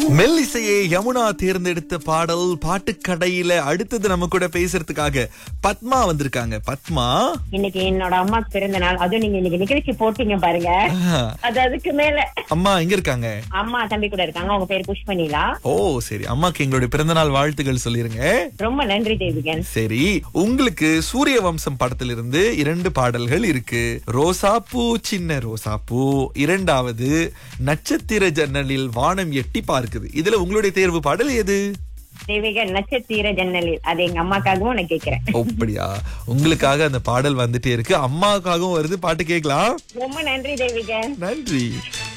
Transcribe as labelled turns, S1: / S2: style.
S1: மெல்லிசையை யமுனா தேர்ந்தெடுத்த பாடல் பாட்டுக்கடையில அடுத்தது நம்ம கூட பேசுறதுக்காக பத்மா வந்திருக்காங்க பத்மா
S2: இன்னைக்கு என்னோட அம்மா பிறந்த நாள் அதுவும் நீங்க இன்னைக்கு நிகழ்ச்சி போட்டீங்க பாருங்க
S1: ஆஹா.
S2: அது அதுக்கு மேல
S1: அம்மா எங்க இருக்காங்க
S2: அம்மா தம்பி கூட இருக்காங்க அவங்க பேர் புஷ்பனிலா
S1: ஓ சரி அம்மாக்கு எங்களுடைய பிறந்தநாள் வாழ்த்துக்கள் சொல்லிருங்க
S2: ரொம்ப நன்றி தேவிகன்
S1: சரி உங்களுக்கு சூரிய வம்சம் படத்திலிருந்து இரண்டு பாடல்கள் இருக்கு ரோசாப்பூ சின்ன ரோசாப்பூ இரண்டாவது நட்சத்திர ஜன்னலில் வானம் எட்டி பார்க்குது இதுல உங்களுடைய தேர்வு பாடல் எது
S2: தேவிகன் நட்சத்திர ஜன்னலில் அது எங்க அம்மாக்காகவும் நான் கேக்குறேன்
S1: அப்படியா உங்களுக்காக அந்த பாடல் வந்துட்டே இருக்கு அம்மாவுக்காகவும் வருது பாட்டு கேட்கலாம்
S2: ரொம்ப நன்றி தேவிகன்
S1: நன்றி